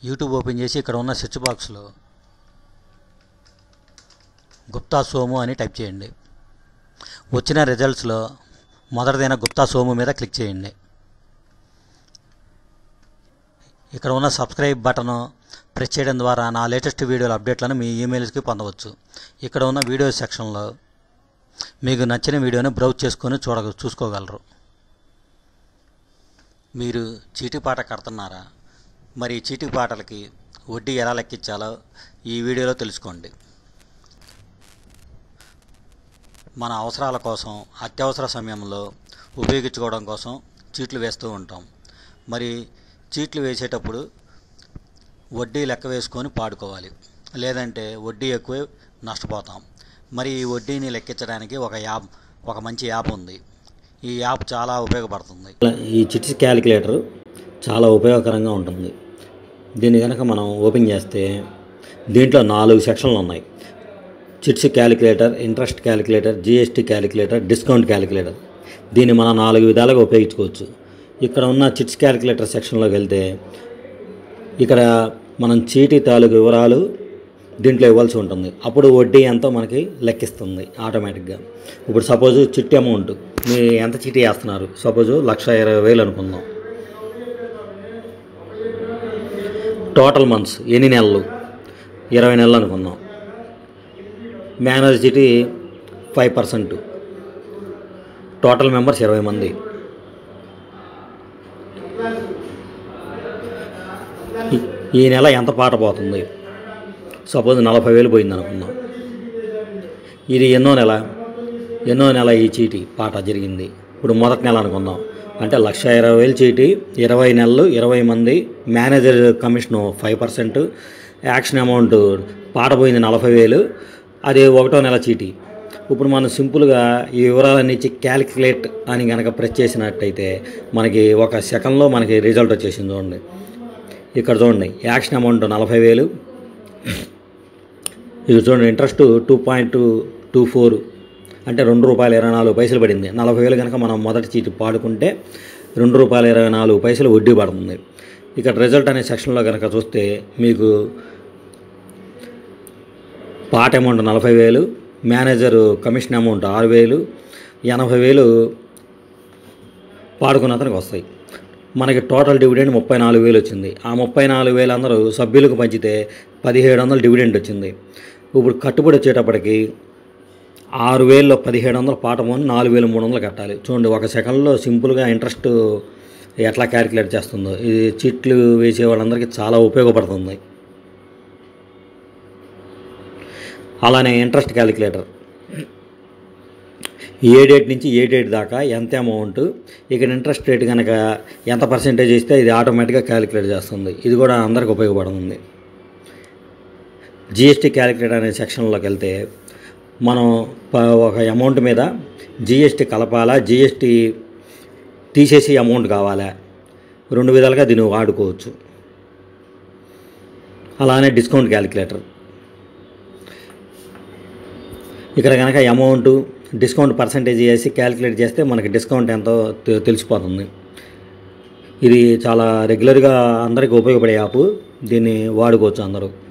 YouTube open చేసి ఇక్కడ ఉన్న సెర్చ్ బాక్స్లో గుప్తా సోము అని టైప్ చేయండి వచ్చిన రిజల్ట్స్లో మొదటిదైన గుప్తా సోము మీద క్లిక్ చేయండి ఇక్కడ ఉన్న సబ్స్క్రైబ్ బటన్ ప్రెస్ చేయడం ద్వారా నా లేటెస్ట్ వీడియోల అప్డేట్లను మీ ఈమెయిల్స్కి పొందవచ్చు ఇక్కడ ఉన్న వీడియో సెక్షన్లో మీకు నచ్చిన వీడియోని బ్రౌజ్ చేసుకొని చూడ చూసుకోగలరు మీరు చీటీ పాట కడుతున్నారా మరి ఈ చీటీ పాటలకి వడ్డీ ఎలా లెక్కించాలో ఈ వీడియోలో తెలుసుకోండి మన అవసరాల కోసం అత్యవసర సమయంలో ఉపయోగించుకోవడం కోసం చీట్లు వేస్తూ ఉంటాం మరి చీట్లు వేసేటప్పుడు వడ్డీ లెక్క వేసుకొని పాడుకోవాలి లేదంటే వడ్డీ ఎక్కువ నష్టపోతాం మరి ఈ వడ్డీని లెక్కించడానికి ఒక యాప్ ఒక మంచి యాప్ ఉంది ఈ యాప్ చాలా ఉపయోగపడుతుంది ఈ చిట్స్ క్యాలిక్యులేటర్ చాలా ఉపయోగకరంగా ఉంటుంది దీన్ని కనుక మనం ఓపెన్ చేస్తే దీంట్లో నాలుగు సెక్షన్లు ఉన్నాయి chits calculator interest calculator GST calculator discount calculator దీన్ని మనం నాలుగు విధాలుగా ఉపయోగించుకోవచ్చు ఇక్కడ ఉన్న చిట్స్ క్యాలిక్యులేటర్ సెక్షన్లోకి వెళ్తే ఇక్కడ మనం చీటీ తాలూకు వివరాలు దీంట్లో ఇవ్వాల్సి ఉంటుంది అప్పుడు వడ్డీ ఎంతో మనకి లెక్కిస్తుంది ఆటోమేటిక్గా ఇప్పుడు సపోజ్ చిట్టి అమౌంట్ మీరు ఎంత చీటీ వేస్తున్నారు సపోజ్ లక్ష ఇరవై వేలు అనుకుందాం టోటల్ మంత్స్ ఎన్ని నెలలు ఇరవై నెలలు అనుకుందాం మేనేజ్ చీటీ ఫైవ్ పర్సెంట్ టోటల్ మెంబర్స్ ఇరవై మంది ఈ- ఈ నెల ఎంత పాట పోతుంది సపోజ్ నలభై వేలు పోయింది అనుకుందాం ఇది ఎన్నో నెల ఎన్నో నెల ఈ చీటీ పాట జరిగింది ఇప్పుడు మొదటి నెల అనుకుందాం అంటే లక్ష ఇరవై వేలు చీటీ ఇరవై నెలలు ఇరవై మంది manager commission five percent auction amount పాట పోయింది నలభై వేలు అది ఒకటో నెల చీటీ ఇప్పుడు మనం సింపుల్గా ఈ వివరాలన్నీ ఇచ్చి క్యాలిక్యులేట్ అని కనుక ప్రెస్ చేసినట్టయితే మనకి ఒక సెకండ్లో మనకి రిజల్ట్ వచ్చేసింది చూడండి ఇక్కడ చూడండి యాక్షన్ అమౌంట్ నలభై వేలు ఇది చూడండి interest two point two four అంటే రెండు రూపాయల ఇరవై నాలుగు పైసలు పడింది నలభై వేలు కనుక మనం మొదటి చీటి పాడుకుంటే రెండు రూపాయల ఇరవై నాలుగు పైసలు వడ్డీ పడుతుంది ఇక్కడ రిజల్ట్ అనే సెక్షన్లో కనుక చూస్తే మీకు పాట అమౌంట్ నలభై వేలు మేనేజర్ కమిషన్ అమౌంట్ ఆరు వేలు ఎనభై వేలు పాడుకున్న అతనికి వస్తాయి మనకి టోటల్ డివిడెండ్ ముప్పై నాలుగు వేలు వచ్చింది ఆ ముప్పై నాలుగు వేలు అందరూ సభ్యులకు పంచితే పదిహేడు వందలు డివిడెండ్ వచ్చింది ఇప్పుడు కట్టుబడి వచ్చేటప్పటికి ఆరు వేల్లో పదిహేడు వందలు పాఠమని నాలుగు వేలు మూడు వందలు కట్టాలి చూడండి ఒక సెకండ్లో సింపుల్గా ఇంట్రెస్ట్ ఎట్లా క్యాలిక్యులేట్ చేస్తుందో ఇది చీట్లు వేసే వాళ్ళందరికీ చాలా ఉపయోగపడుతుంది అలానే ఇంట్రెస్ట్ క్యాలిక్యులేటర్ ఏ డేట్ నుంచి ఏ డేట్ దాకా ఎంత అమౌంట్ ఇక్కడ ఇంట్రెస్ట్ రేట్ కనుక ఎంత పర్సెంటేజ్ ఇస్తే ఇది ఆటోమేటిక్గా క్యాలిక్యులేట్ చేస్తుంది ఇది కూడా అందరికి ఉపయోగపడుతుంది జిఎస్టీ క్యాలిక్యులేటర్ అనే సెక్షన్లోకి వెళ్తే మనం ప- ఒక అమౌంట్ మీద జిఎస్టీ కలపాలా జిఎస్టీ తీసేసి అమౌంట్ కావాలా రెండు విధాలుగా దీన్ని వాడుకోవచ్చు అలానే డిస్కౌంట్ క్యాలిక్యులేటర్ ఇక్కడ కనుక అమౌంట్ డిస్కౌంట్ పర్సంటేజ్ వేసి క్యాలిక్యులేట్ చేస్తే మనకి డిస్కౌంట్ ఎంతో తె- తెలిసిపోతుంది ఇది చాలా రెగ్యులర్గా అందరికీ ఉపయోగపడే యాప్ దీన్ని వాడుకోవచ్చు అందరూ